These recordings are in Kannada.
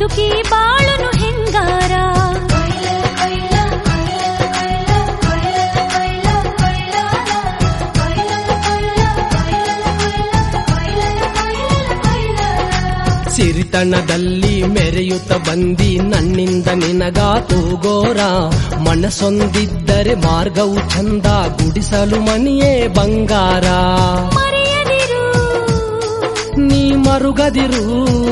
ಬದುಕಿ ಬಾಳುನು ಹೆಂಗಾರ ಸಿರಿತನದಲ್ಲಿ ಮೆರೆಯುತ್ತ ಬಂದಿ ನನ್ನಿಂದ ನಿನಗ ತೂಗೋರ ಮನಸ್ಸೊಂದಿದ್ದರೆ ಮಾರ್ಗವು ಚಂದ ಗುಡಿಸಲು ಮನಿಯೇ ಬಂಗಾರ ಮರೆಯದಿರು ನೀ ಮರುಗದಿರು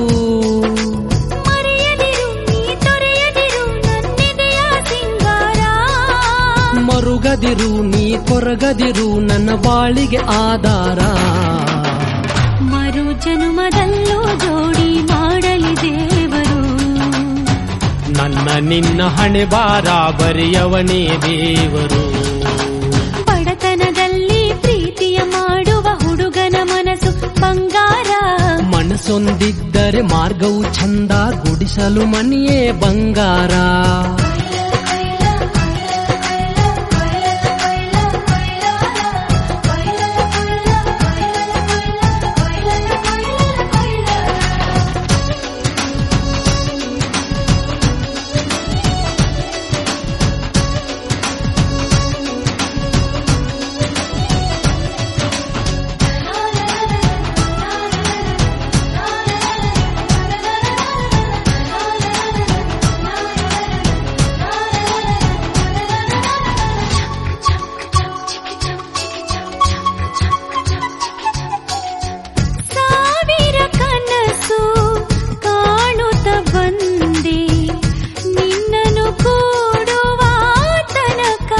ಮರೆಯದಿರು ನೀ ತೊರೆಯದಿರು ನನ್ನೆದೆಯ ಸಿಂಗಾರ ಮರುಗದಿರು ನೀ ಕೊರಗದಿರು ನನ್ನ ಬಾಳಿಗೆ ಆಧಾರ ಮರು ಜನುಮದಲ್ಲೂ ಜೋಡಿ ಮಾಡಲಿ ದೇವರು ನನ್ನ ನಿನ್ನ ಹಣೆ ಬಾರ ಬರೆಯವನೇ ದೇವರು ಬಡತನದಲ್ಲಿ ಪ್ರೀತಿಯ ಮಾಡುವ ಹುಡುಗನ ಮನಸ್ಸು ಬಂಗಾರ ಮನಸ್ಸೊಂದಿದ್ದರೆ ಮಾರ್ಗವು ಚಂದ ಗುಡಿಸಲು ಮನಿಯೇ ಬಂಗಾರ ಸಾವಿರ ಕನಸು ಕಾಣುತ್ತ ಬಂದೆ ನಿನ್ನನ್ನು ಕೂಡುವ ತನಕ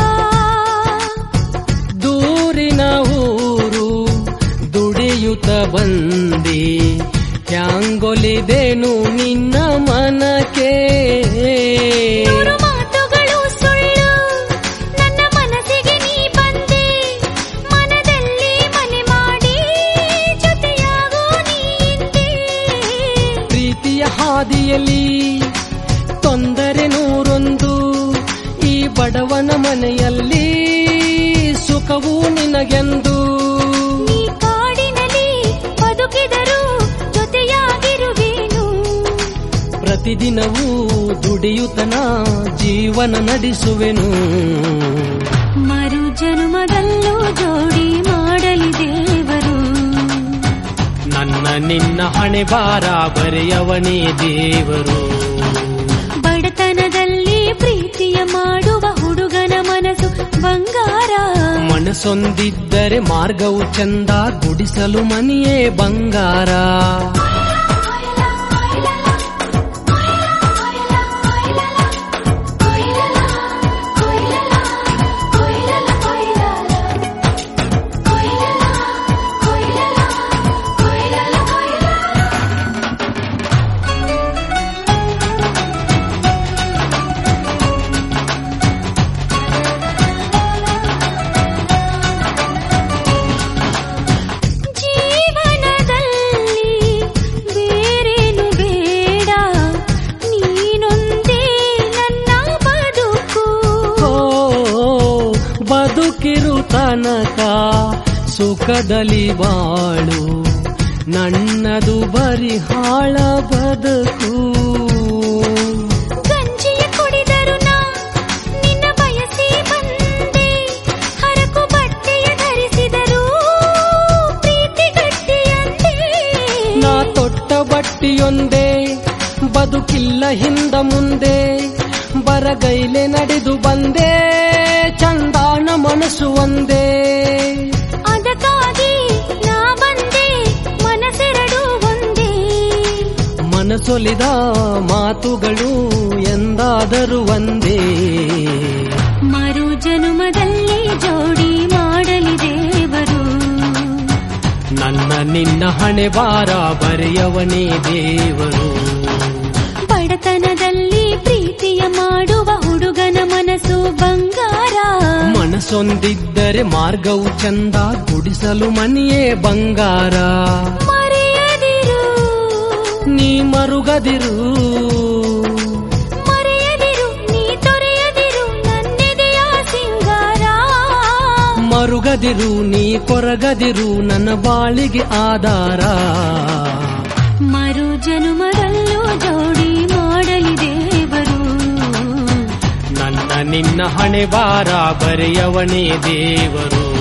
ದೂರಿನ ಊರು ದುಡಿಯುತ್ತ ಬಂದೆ ಹ್ಯಾಂಗೊಲಿದೇನು ನಿನ್ನ ಮನಕ್ಕೆ ನೂರು ಮಾತುಗಳು ಸುಳ್ಳು ನನ್ನ ಮನಸ್ಸಿಗೆ ನೀ ಬಂದೆ ಮನದಲ್ಲಿ ಮನೆ ಮಾಡಿ ಜೊತೆಯಾಗೋ ನೀಂದೆ ಪ್ರೀತಿಯ ಹಾದಿಯಲ್ಲಿ ತೊಂದರೆ ನೂರೊಂದು ಈ ಬಡವನ ಮನೆಯಲ್ಲಿ ಸುಖವೂ ನಿನಗೆಂದು ನೀ ಕಾಡಿನಲ್ಲಿ ಬದುಕಿದರೂ ಜೊತೆಯಾಗಿರುವೇನು ಪ್ರತಿದಿನವೂ ದುಡಿಯುತ್ತನ ಜೀವನ ನಡೆಸುವೆನು ಮರು ಜನುಮದಲ್ಲೂ ಜೋಡಿ ಮಾಡಲಿ ದೇವರು ನನ್ನ ನಿನ್ನ ಹಣೆ ಬಾರ ಬರೆಯವನೇ ದೇವರು ಬಡತನದಲ್ಲಿ ಪ್ರೀತಿಯ ಮಾಡುವ ಹುಡುಗನ ಮನಸ್ಸು ಬಂಗಾರ ಮನಸ್ಸೊಂದಿದ್ದರೆ ಮಾರ್ಗವು ಚಂದ ಗುಡಿಸಲು ಮನಿಯೇ ಬಂಗಾರ ಜೀವನದಲ್ಲಿ ಬೇರೇನು ಬೇಡ ನೀನೊಂದೇ ನನ್ನ ಬದುಕು ಓ ಬದುಕಿರು ತನಕ ಸುಖದಲ್ಲಿ ಬಾಳು ನನ್ನದು ಬರಿ ಹಾಳ ಬದುಕು ಗಂಜಿಯ ಕುಡಿದರು ನಾ ನಿನ್ನ ಬಯಸಿ ಬಂದೆ ಹರಕು ಬಟ್ಟೆಯ ಧರಿಸಿದರು ಪ್ರೀತಿ ಗಟ್ಟಿಯಂತೆ ನಾ ತೊಟ್ಟ ಬಟ್ಟಿಯೊಂದೇ ಬದುಕಿಲ್ಲ ಹಿಂದ ಮುಂದೆ ಬರಗೈಲೆ ನಡೆದು ಬಂದೆ ಚಂದಾನ ಮನಸ್ಸು ಒಂದೇ ಅದಕ್ಕಾಗಿ ನಾ ಬಂದೆ ಮನಸ್ಸೆರಡು ಒಂದೇ ಮನಸೊಲಿದ ಮಾತುಗಳು ಎಂದಾದರೂ ಒಂದೇ ಮರು ಜನುಮದಲ್ಲಿ ಜೋಡಿ ಮಾಡಲಿ ದೇವರು ನನ್ನ ನಿನ್ನ ಹಣೆ ಬಾರ ಬರೆಯವನೇ ದೇವರು ಬಡತನದಲ್ಲಿ ಪ್ರೀತಿಯ ಮಾಡುವ ಹುಡುಗನ ಮನಸ್ಸು ಬಂಗಾರ ಮನಸ್ಸೊಂದಿದ್ದರೆ ಮಾರ್ಗವು ಚಂದ ಗುಡಿಸಲು ಮನಿಯೇ ಬಂಗಾರ ಮರೆಯದಿರು ನೀ ಮರುಗದಿರು ಮರೆಯದಿರು ನೀ ತೊರೆಯದಿರು ನನ್ನೆದೆಯ ಸಿಂಗಾರ ಮರುಗದಿರು ನೀ ಕೊರಗದಿರು ನನ್ನ ಬಾಳಿಗೆ ಆಧಾರ ಮರು ಜನುಮದಲ್ಲೂ ಜೋಡಿ ನಿನ್ನ ಹಣೆ ಬಾರ ಬರೆಯವನೇ ದೇವರು